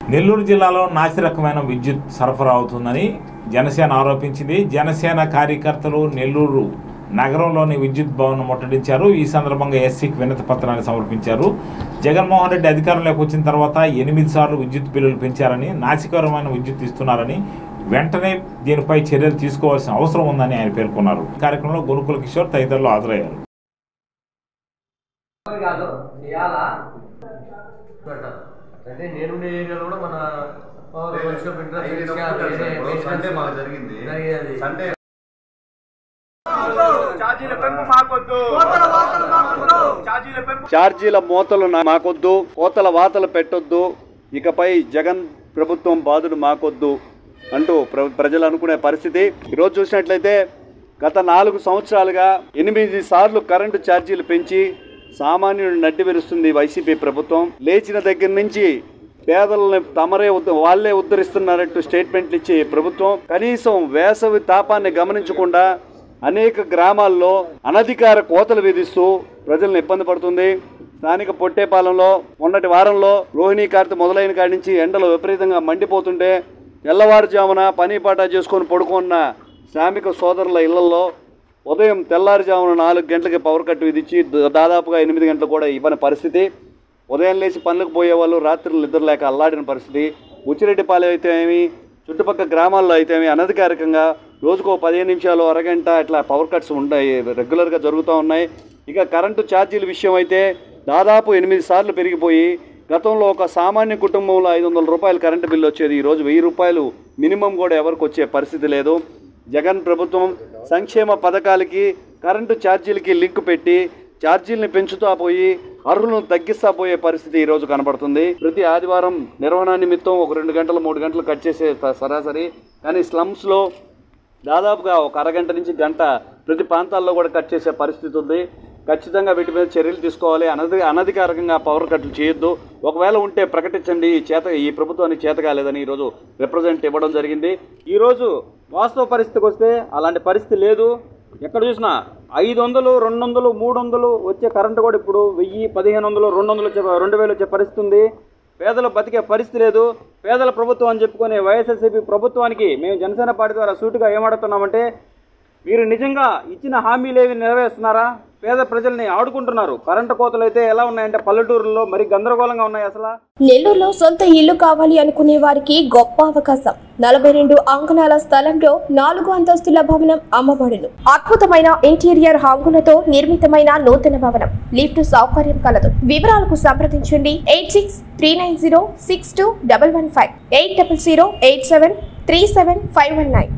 నెల్లూరు జిల్లాలో నాసిరకమైన విద్యుత్ సరఫరా అవుతుందని జనసేన ఆరోపించింది జనసేన కార్యకర్తలు నెల్లూరు నగరంలోని విద్యుత్ భవన్ ముట్టడించారు ఈ సందర్భంగా ఎస్సీకి వినతి పత్రాన్ని సమర్పించారు జగన్మోహన్ రెడ్డి అధికారంలోకి వచ్చిన తర్వాత ఎనిమిది సార్లు విద్యుత్ బిల్లులు పెంచారని నాసికరమైన విద్యుత్ ఇస్తున్నారని వెంటనే దీనిపై చర్యలు తీసుకోవాల్సిన అవసరం ఉందని ఆయన పేర్కొన్నారు ఈ కార్యక్రమంలో గురుకుల కిషోర్ తదితరులు హాజరయ్యారు కాదు చేయాలా పెట్టాలి. అంటే నేనుండే ఏరియాలో కూడా మన పవర్ వర్క్షాప్ ఇంట్రెస్ట్ ఐదు చేసి ఒకటి వేరే ఇప్పుడు వేరే సండే మాకు జరిగింది జరిగేది. సండే ఛార్జీల మోతలు నా- మాకొద్దు కోతల వాతలు పెట్టొద్దు ఇకపై జగన్ ప్రభుత్వం బాధలు మాకొద్దు అంటూ ప్ర ప్రజలు అనుకునే పరిస్థితి ఈరోజు చూసినట్లయితే గత నాలుగు సంవత్సరాలుగా ఎనిమిది సార్లు కరెంటు ఛార్జీలు పెంచి సామాన్యుడు నడ్డి విరుస్తుంది వైసీపీ ప్రభుత్వం లేచిన దగ్గర నుంచి పేదలని తమరే ఉద్ధ- వాళ్ళే ఉద్ధరిస్తున్నారంటూ స్టేట్మెంట్లు ఇచ్చే ఈ ప్రభుత్వం కనీసం వేసవి తాపాన్ని గమనించకుండా అనేక గ్రామాల్లో అనధికార కోతలు విధిస్తూ ప్రజలను ఇబ్బంది పడుతుంది స్థానిక పొట్టేపాలెంలో మొన్నటి వారంలో రోహిణీ కార్తె మొదలైన కాడి నుంచి ఎండలు విపరీతంగా మండిపోతుంటే తెల్లవారుజామున పని పాట చేసుకొని పడుకున్న శ్రామిక సోదరుల ఇళ్లలో ఉదయం తెల్లారుజామున నాలుగు గంటలకి పవర్ కట్ విధించి ద- దాదాపుగా ఎనిమిది గంటలు కూడా ఇవ్వని పరిస్థితి ఉదయం లేచి పనులకు పోయేవాళ్ళు రాత్రులు నిద్రలేక అల్లాడిన పరిస్థితి ఉచ్చిరెడ్డిపాలెం అయితే ఏమి చుట్టుపక్కల గ్రామాల్లో అయితే ఏమి అనధికారికంగా రోజుకో పదిహేను నిమిషాలు అరగంట ఇట్లా పవర్ కట్స్ ఉంటాయి రెగ్యులర్గా జరుగుతూ ఉన్నాయి ఇక కరెంటు ఛార్జీల విషయం అయితే దాదాపు ఎనిమిది సార్లు పెరిగిపోయి గతంలో ఒక సామాన్య కుటుంబంలో ఐదు వందల రూపాయలు కరెంటు బిల్లు వచ్చేది ఈరోజు వెయ్యి రూపాయలు మినిమం కూడా ఎవరికి వచ్చే పరిస్థితి లేదు జగన్ ప్రభుత్వం సంక్షేమ పథకాలకి కరెంటు ఛార్జీలకి లింక్ పెట్టి ఛార్జీల్ని పెంచుతా పోయి అర్హులను తగ్గిస్తా పోయే పరిస్థితి ఈ రోజు కనబడుతుంది ప్రతి ఆదివారం నిర్వహణ నిమిత్తం ఒక రెండు గంటలు మూడు గంటలు కట్ చేసే స- సరాసరి కానీ స్లమ్స్లో దాదాపుగా ఒక అరగంట నుంచి గంట ప్రతి ప్రాంతాల్లో కూడా కట్ చేసే పరిస్థితి ఉంది ఖచ్చితంగా వీటి మీద చర్యలు తీసుకోవాలి అనధి అనధికారికంగా పవర్ కట్లు చేయొద్దు ఒకవేళ ఉంటే ప్రకటించండి ఈ చేత ఈ ప్రభుత్వానికి చేత కాలేదని ఈరోజు రిప్రజెంట్ ఇవ్వడం జరిగింది ఈరోజు వాస్తవ పరిస్థితికి వస్తే అలాంటి పరిస్థితి లేదు ఎక్కడ చూసినా ఐదు వందలు రెండు వందలు మూడు వందలు వచ్చే కరెంటు కూడా ఇప్పుడు వెయ్యి పదిహేను వందలు రెండు వందలు వచ్చే రెండు వేలు వచ్చే పరిస్థితి ఉంది పేదలు బతికే పరిస్థితి లేదు పేదల ప్రభుత్వం అని చెప్పుకునే వైఎస్ఆర్సీపీ ప్రభుత్వానికి మేము జనసేన పార్టీ ద్వారా సూటిగా ఏమడుతున్నామంటే మీరు నిజంగా ఇచ్చిన హామీలేవి నెరవేరుస్తున్నారా పేద ప్రజల్ని ఆడుకుంటున్నారు కరెంటు కోతలు అయితే ఎలా ఉన్నాయంటే పల్లెటూరులో మరి గందరగోళంగా ఉన్నాయి అసలు నెల్లూరులో సొంత ఇల్లు కావాలి అనుకునే వారికి గొప్ప అవకాశం నలభై రెండు అంకణాల స్థలంలో నాలుగు అంతస్తుల భవనం అమ్మబడును అద్భుతమైన ఇంటీరియర్ హంగులతో నిర్మితమైన నూతన భవనం లిఫ్ట్ సౌకర్యం కలదు వివరాలకు సంప్రదించండి eight six three nine zero six two double one five eight double zero eight seven three seven five one nine